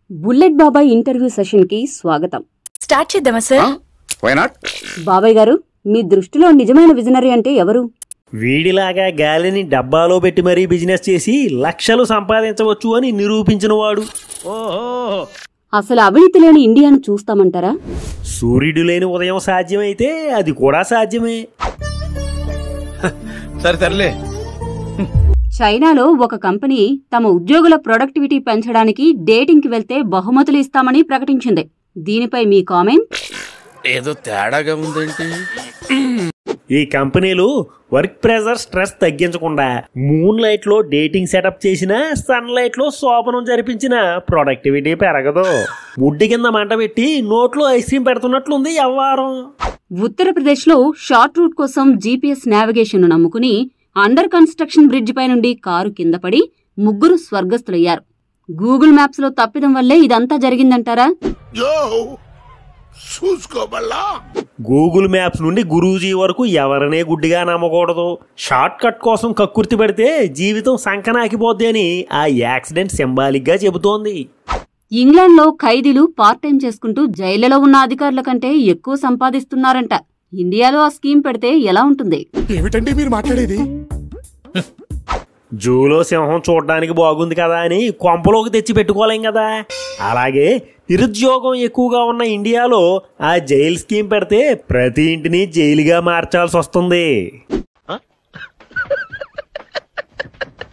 bullet బాబాయ్ interview సెషన్కి స్వాగతం start చేద్దామా సార్ వై నాట్ బాబాయ్ గారు మీ దృష్టిలో నిజమైన విజనరీ అంటే ఎవరు వీడిలాగా గాలిని డబ్బాలో పెట్టి మరీ బిజినెస్ చేసి లక్షలు సంపాదించవచ్చు అని నిరూపించిన వాడు ఓహో అసలు అవినీతి లేని ఇండియాను చూస్తామంటారా సూర్యుడు లేని ఉదయం సాధ్యమైతే అది కూడా సాధ్యమే సరే సర్లే చైనాలో ఒక కంపెనీ తమ ఉద్యోగుల ప్రొడక్టివిటీ పెంచడానికి డేటింగ్కి వెళ్తే బహుమతులు ఇస్తామని ప్రకటించింది దీనిపై మీ కామెంట్ ఏదో తేడాగా ఉందేంటి ఈ కంపెనీలు వర్క్ ప్రెజర్ స్ట్రెస్ తగ్గించకుండా మూన్ లైట్ లో డేటింగ్ సెటప్ చేసిన సన్ లైట్ లో శోభనం జరిపించిన ప్రొడక్టివిటీ పెరగదు ముడ్డి కింద మంట పెట్టి నోట్లో ఐస్ క్రీమ్ పెడుతున్నట్లుంది వ్యవహారం ఉత్తరప్రదేశ్లో షార్ట్ రూట్ కోసం జీపీఎస్ నావిగేషన్ను నమ్ముకుని అండర్ కన్స్ట్రక్షన్ బ్రిడ్జ్ పై నుండి కారు కింద పడి ముగ్గురు స్వర్గస్థులయ్యారు గూగుల్ మ్యాప్స్లో తప్పిదం వల్లే ఇదంతా జరిగిందంటారా యో చూసుకోబల్లా గూగుల్ మ్యాప్స్ నుండి గురూజీ వరకు ఎవరినే గుడ్డిగా నమ్మకూడదు షార్ట్ కట్ కోసం కక్కుర్తి పడితే జీవితం సంకనాకిపోద్ది అని ఆ యాక్సిడెంట్ సింబాలిక్ గా చెబుతోంది ఇంగ్లాండ్లో ఖైదీలు పార్ట్ టైం చేసుకుంటూ జైళ్లలో ఉన్న అధికారుల కంటే ఎక్కువ సంపాదిస్తున్నారంట ఇండియాలో ఆ స్కీమ్ పెడితే ఎలా ఉంటుంది ఏమిటండి మీరు మాట్లాడేది జూలో సింహం చూడడానికి బాగుంది కదా అని కొంపలోకి తెచ్చి పెట్టుకోలేం కదా అలాగే నిరుద్యోగం ఎక్కువగా ఉన్న ఇండియాలో ఆ జైల్ స్కీమ్ పెడితే ప్రతి ఇంటిని జైలుగా మార్చాల్సి వస్తుంది